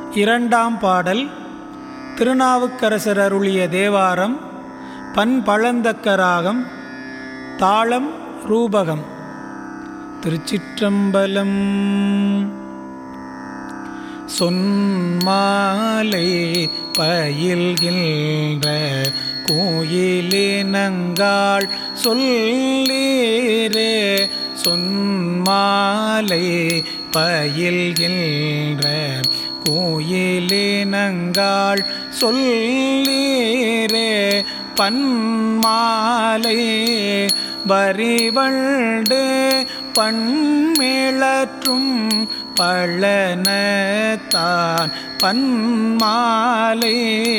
இரண்டாம் பாடல் திருநாவுக்கரசர் அருளிய தேவாரம் பண் பழந்தக்கராகம் தாளம் ரூபகம் திருச்சிற்றம்பலம் சொன்மாலை பயில்கின்ற கோயிலினங்காள் சொல்லீரே சொன்மாலை பயில்கின்ற கோயிலினங்காள் சொல்லீரே பன்மாலை வரிவண்டு பண்மிழற்றும் பழனத்தான் பன்மாலை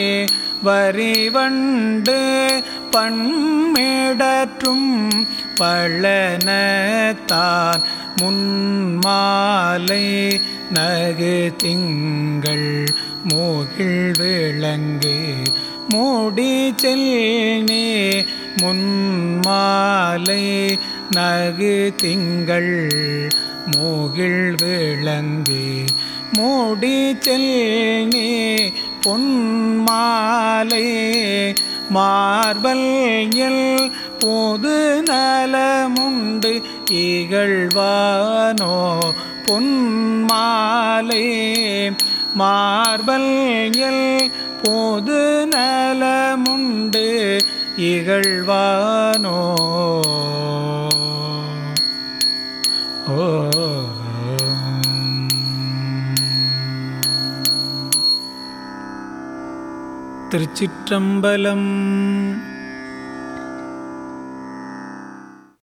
வரிவண்டு பண்மிடற்றும் பழனத்தான் முன்மாலை நகு திங்கள் மூகில் விளங்கு மூடி செல்னே முன்மாலை நகு திங்கள் மூகில் விளங்கு மூடி செல்னே பொன்மாலை மார்பல் எல் பொது நலமுண்டு இகழ்வானோ பொன்மாலை மார்பல் எல் பொது நலமுண்டு இகழ்வானோ ஓ திருச்சிற்றம்பலம்